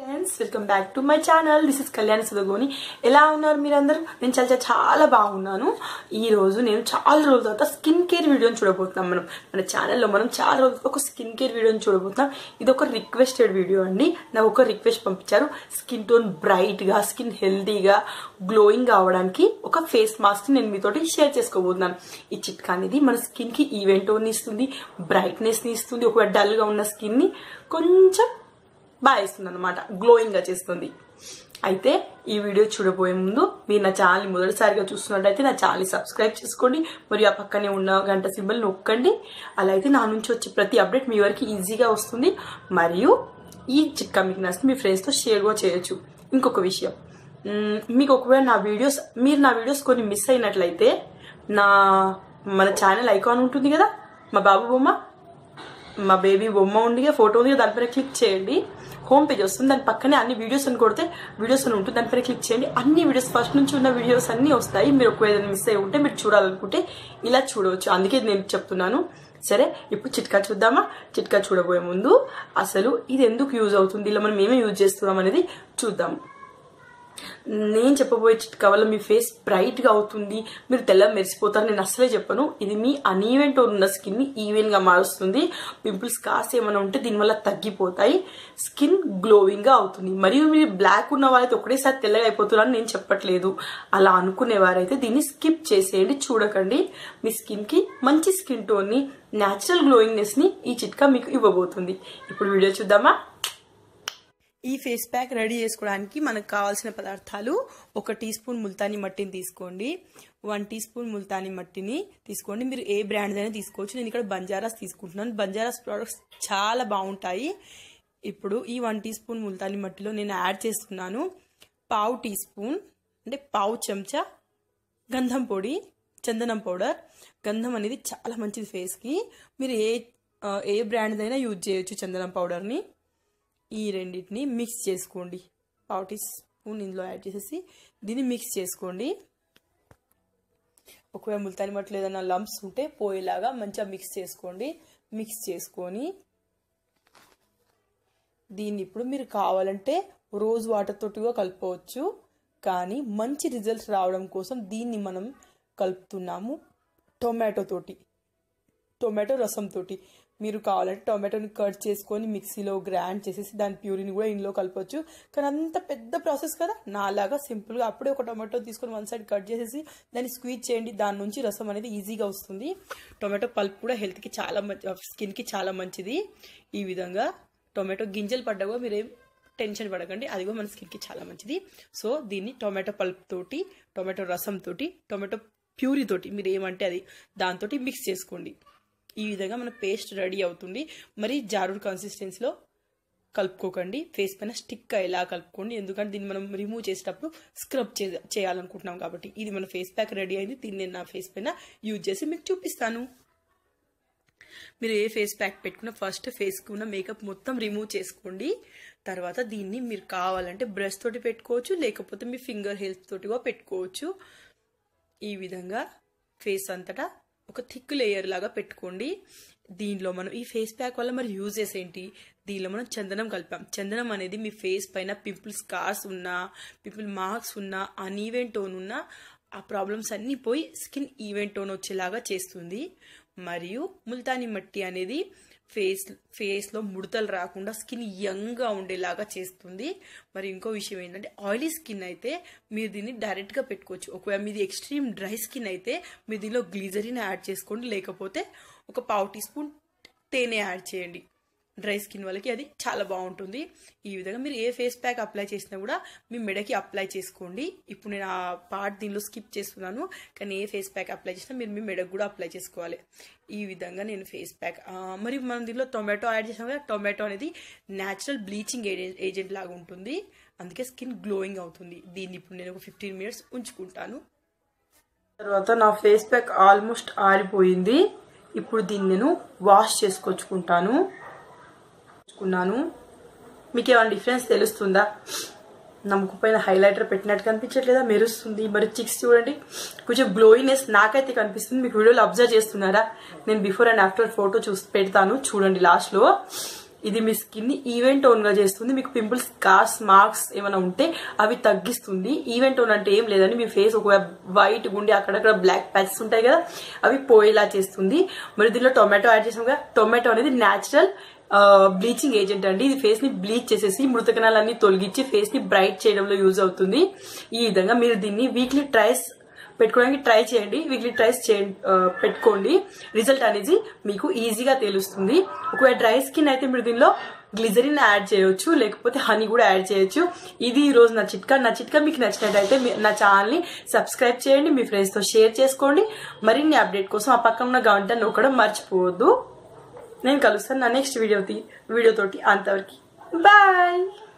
friends welcome back to my channel this is Kalyan Sudagoni ఎలా ఉన్నారు మీరందరూ నేను చాలా చాలా చాలా బాగున్నాను ఈ రోజు నేను చాలా రోజుల తర్వాత స్కిన్ కేర్ వీడియోని చూడబోతున్నాం మనం మన ఛానల్లో మనం చాలా రోజులు ఒక స్కిన్ కేర్ వీడియోని చూడబోతున్నాం ఇది ఒక రిక్వెస్టెడ్ వీడియో అండి నాకు ఒక రిక్వెస్ట్ పంపించారు స్కిన్ టోన్ బ్రైట్గా స్కిన్ హెల్తీగా గ్లోయింగ్ అవడానికి ఒక ఫేస్ మాస్క్ నేను మీతోటి షేర్ చేసుకోబోతున్నాను ఈ చిట్కా అనేది మన స్కిన్ కి ఈవెంట్ టోన్ ఇస్తుంది బ్రైట్నెస్ ని ఇస్తుంది ఒక డల్ గా ఉన్న స్కిన్ ని కొంచెం బాగా ఇస్తుంది అనమాట గ్లోయింగ్ గా చేస్తుంది అయితే ఈ వీడియో చూడబోయే ముందు మీరు నా ఛానల్ మొదటిసారిగా చూస్తున్నట్టయితే నా ఛానల్ సబ్స్క్రైబ్ చేసుకోండి మరియు ఆ పక్కనే ఉన్న గంట సింబల్ నొక్కండి అలా అయితే నా నుంచి వచ్చే ప్రతి అప్డేట్ మీ వరకు ఈజీగా వస్తుంది మరియు ఈ చిట్కా మీకు నచ్చితే మీ ఫ్రెండ్స్తో షేర్ కూడా చేయొచ్చు ఇంకొక విషయం మ్మ్, మీకు ఒకవేళ నా వీడియోస్ మీరు నా వీడియోస్ కొన్ని మిస్ అయినట్లయితే నా మన ఛానల్ ఐకాన్ ఉంటుంది కదా మా బాబు బొమ్మ మా బేబీ బొమ్మ ఉంది ఫోటో ఉంది దానిపైన క్లిక్ చేయండి హోమ్ పేజ్ వస్తుంది దాని పక్కనే అన్ని వీడియోస్ అని కొడితే వీడియోస్ అని ఉంటుంది దానిపైన క్లిక్ చేయండి అన్ని వీడియోస్ ఫస్ట్ నుంచి ఉన్న వీడియోస్ అన్ని వస్తాయి మీరు ఒకవేళ మిస్ అయి ఉంటే మీరు చూడాలనుకుంటే ఇలా చూడవచ్చు అందుకే నేను చెప్తున్నాను సరే ఇప్పుడు చిట్కా చూద్దామా చిట్కా చూడబోయే ముందు అసలు ఇది ఎందుకు యూజ్ అవుతుంది ఇలా మనం ఏమేమి యూజ్ చేస్తున్నాం అనేది చూద్దాం నేను చెప్పబోయే చిట్కా వల్ల మీ ఫేస్ బ్రైట్ గా అవుతుంది మీరు తెల్ల మెరిసిపోతారు నేను అసలే చెప్పను ఇది మీ అనీవెంట్ ఉన్న స్కిన్ ని ఈవెన్ గా మారుస్తుంది పింపుల్స్ కాస్త ఏమైనా ఉంటే దీనివల్ల తగ్గిపోతాయి స్కిన్ గ్లోయింగ్ గా అవుతుంది మరియు మీరు బ్లాక్ ఉన్న వాళ్ళైతే ఒకటేసారి తెల్లగా అయిపోతున్నారని నేను చెప్పట్లేదు అలా అనుకునే వారైతే దీన్ని స్కిప్ చేసేయండి చూడకండి మీ స్కిన్ కి మంచి స్కిన్ టోన్ ని న్యాచురల్ గ్లోయింగ్నెస్ ని ఈ చిట్కా మీకు ఇవ్వబోతుంది ఇప్పుడు వీడియో చూద్దామా ఈ ఫేస్ ప్యాక్ రెడీ చేసుకోవడానికి మనకు కావాల్సిన పదార్థాలు ఒక టీ స్పూన్ ముల్తానీ మట్టిని తీసుకోండి వన్ టీ స్పూన్ ముల్తానీ మట్టిని తీసుకోండి మీరు ఏ బ్రాండ్ అయినా తీసుకోవచ్చు నేను ఇక్కడ బంజారాస్ తీసుకుంటున్నాను బంజారాస్ ప్రోడక్ట్స్ చాలా బాగుంటాయి ఇప్పుడు ఈ వన్ టీ స్పూన్ ముల్తానీ మట్టిలో నేను యాడ్ చేస్తున్నాను పావు టీ స్పూన్ అంటే పావు చెంచా గంధం పొడి చందనం పౌడర్ గంధం అనేది చాలా మంచిది ఫేస్కి మీరు ఏ ఆ, ఏ బ్రాండ్ అయినా యూజ్ చేయొచ్చు చందనం పౌడర్ని ఈ రెండింటిని మిక్స్ చేసుకోండి పావు టీ స్పూన్ ఇందులో యాడ్ చేసేసి దీన్ని మిక్స్ చేసుకోండి ఒకవేళ ముల్తాని మట్టలు ఏదైనా లంప్స్ ఉంటే పోయేలాగా మంచిగా మిక్స్ చేసుకోండి మిక్స్ చేసుకొని దీన్ని ఇప్పుడు మీరు కావాలంటే రోజ్ వాటర్ తోటిగా కలుపుకోవచ్చు కానీ మంచి రిజల్ట్స్ రావడం కోసం దీన్ని మనం కలుపుతున్నాము టొమాటో తోటి టొమాటో రసం తోటి మీరు కావాలంటే టొమాటోని కట్ చేసుకొని మిక్సీలో గ్రైండ్ చేసేసి దాని ప్యూరిని కూడా ఇందులో కలపొచ్చు కానీ అంత పెద్ద ప్రాసెస్ కదా నాలాగా సింపుల్గా అప్పుడే ఒక టొమాటో తీసుకొని వన్ సైడ్ కట్ చేసేసి దాన్ని స్క్వీజ్ చేయండి దాని నుంచి రసం అనేది ఈజీగా వస్తుంది టొమాటో పల్ప్ కూడా హెల్త్కి చాలా మంచి స్కిన్కి చాలా మంచిది ఈ విధంగా టొమాటో గింజలు పడ్డా కూడా మీరేం టెన్షన్ పడకండి అది కూడా మన స్కిన్కి చాలా మంచిది సో దీన్ని టొమాటో పల్ప్ తోటి టొమాటో రసం తోటి టొమాటో ప్యూరీ తోటి మీరు ఏమంటే అది దాంతో మిక్స్ చేసుకోండి ఈ విధంగా మన పేస్ట్ రెడీ అవుతుంది మరి జారుడు కన్సిస్టెన్సీలో కలుపుకోకండి ఫేస్ పైన స్టిక్ ఎలా కలుపుకోండి ఎందుకంటే దీన్ని మనం రిమూవ్ చేసేటప్పుడు స్క్రబ్ చే చేయాలనుకుంటున్నాం కాబట్టి ఇది మన ఫేస్ ప్యాక్ రెడీ అయింది దీన్ని నేను నా ఫేస్ పైన యూజ్ చేసి మీకు చూపిస్తాను మీరు ఏ ఫేస్ ప్యాక్ పెట్టుకున్నా ఫస్ట్ ఫేస్కి ఉన్న మేకప్ మొత్తం రిమూవ్ చేసుకోండి తర్వాత దీన్ని మీరు కావాలంటే బ్రష్ తోటి పెట్టుకోవచ్చు లేకపోతే మీ ఫింగర్ హెల్త్ తోటి కూడా పెట్టుకోవచ్చు ఈ విధంగా ఫేస్ అంతటా ఒక థిక్ లేయర్ లాగా పెట్టుకోండి దీనిలో మనం ఈ ఫేస్ ప్యాక్ వల్ల మరి యూజెస్ ఏంటి దీనిలో మనం చందనం కలిపాం చందనం అనేది మీ ఫేస్ పైన పింపుల్ స్కార్స్ ఉన్నా పింపుల్ మార్క్స్ ఉన్నా అన్ఈవెంట్ టోన్ ఉన్నా ఆ ప్రాబ్లమ్స్ అన్నీ పోయి స్కిన్ ఈవెంట్ టోన్ వచ్చేలాగా చేస్తుంది మరియు ముల్తానీ మట్టి అనేది ఫేస్ ఫేస్లో ముడతలు రాకుండా స్కిన్ యంగ్గా ఉండేలాగా చేస్తుంది మరి ఇంకో విషయం ఏంటంటే ఆయిలీ స్కిన్ అయితే మీరు దీన్ని డైరెక్ట్గా పెట్టుకోవచ్చు ఒకవేళ మీది ఎక్స్ట్రీమ్ డ్రై స్కిన్ అయితే మీరు దీనిలో గ్లీజరిన్ యాడ్ చేసుకోండి లేకపోతే ఒక పావు టీ స్పూన్ తేనె యాడ్ చేయండి డ్రై స్కిన్ వాళ్ళకి అది చాలా బాగుంటుంది ఈ విధంగా మీరు ఏ ఫేస్ ప్యాక్ అప్లై చేసినా కూడా మీ మెడకి అప్లై చేసుకోండి ఇప్పుడు నేను ఆ పార్ట్ దీనిలో స్కిప్ చేస్తున్నాను కానీ ఏ ఫేస్ ప్యాక్ అప్లై చేసినా మీరు మీ మెడకు కూడా అప్లై చేసుకోవాలి ఈ విధంగా నేను ఫేస్ ప్యాక్ మరి మనం దీనిలో టొమాటో యాడ్ చేసాం కదా టొమాటో అనేది న్యాచురల్ బ్లీచింగ్ ఏజెంట్ లాగా ఉంటుంది అందుకే స్కిన్ గ్లోయింగ్ అవుతుంది దీన్ని ఇప్పుడు నేను ఒక ఫిఫ్టీన్ మినిట్స్ ఉంచుకుంటాను తర్వాత నా ఫేస్ ప్యాక్ ఆల్మోస్ట్ ఆరిపోయింది ఇప్పుడు దీన్ని నేను వాష్ చేసుకొచ్చుకుంటాను కున్నాను మీకు ఏమైనా డిఫరెన్స్ తెలుస్తుందా నమ్మకు పైన హైలైటర్ పెట్టినట్టు కనిపించట్లేదా మెరుస్తుంది మరి చిక్స్ చూడండి కొంచెం గ్లోయినెస్ నాకైతే కనిపిస్తుంది మీకు వీడియోలో అబ్జర్వ్ చేస్తున్నారా నేను బిఫోర్ అండ్ ఆఫ్టర్ ఫోటో చూసి పెడతాను చూడండి లాస్ట్లో ఇది మీ స్కిన్ ని ఈవెంట్ టోన్ గా చేస్తుంది మీకు పింపుల్స్ కాస్ మార్క్స్ ఏమైనా ఉంటే అవి తగ్గిస్తుంది ఈవెంట్ టోన్ అంటే ఏం లేదండి మీ ఫేస్ ఒక వైట్ గుండి అక్కడక్కడ బ్లాక్ ప్యాచెస్ ఉంటాయి కదా అవి పోయేలా చేస్తుంది మరి దీనిలో టొమాటో యాడ్ చేసాం కదా టొమాటో అనేది న్యాచురల్ బ్లీచింగ్ ఏజెంట్ అండి ఇది ఫేస్ ని బ్లీచ్ చేసేసి మృత కణాలన్నీ తొలగించి ఫేస్ ని బ్రైట్ చేయడంలో యూజ్ అవుతుంది ఈ విధంగా మీరు దీన్ని వీక్లీ ట్రైస్ పెట్టుకోవడానికి ట్రై చేయండి వీక్లీ ట్రైస్ చేయండి ఆ, పెట్టుకోండి రిజల్ట్ అనేది మీకు ఈజీగా తెలుస్తుంది ఒకవేళ డ్రై స్కిన్ అయితే మీరు దీనిలో గ్లిజరిన్ యాడ్ చేయొచ్చు లేకపోతే హనీ కూడా యాడ్ చేయొచ్చు ఇది ఈ రోజు నా చిట్కా నా చిట్కా మీకు నచ్చినట్టయితే మీ- నా ఛానల్ ని సబ్స్క్రైబ్ చేయండి మీ ఫ్రెండ్స్ తో షేర్ చేసుకోండి మరిన్ని అప్డేట్ కోసం ఆ పక్కన ఉన్న గంట నొక్కడం మర్చిపోవద్దు నేను కలుస్తాను నా నెక్స్ట్ వీడియో వీడియోతోటి అంతవరకు బాయ్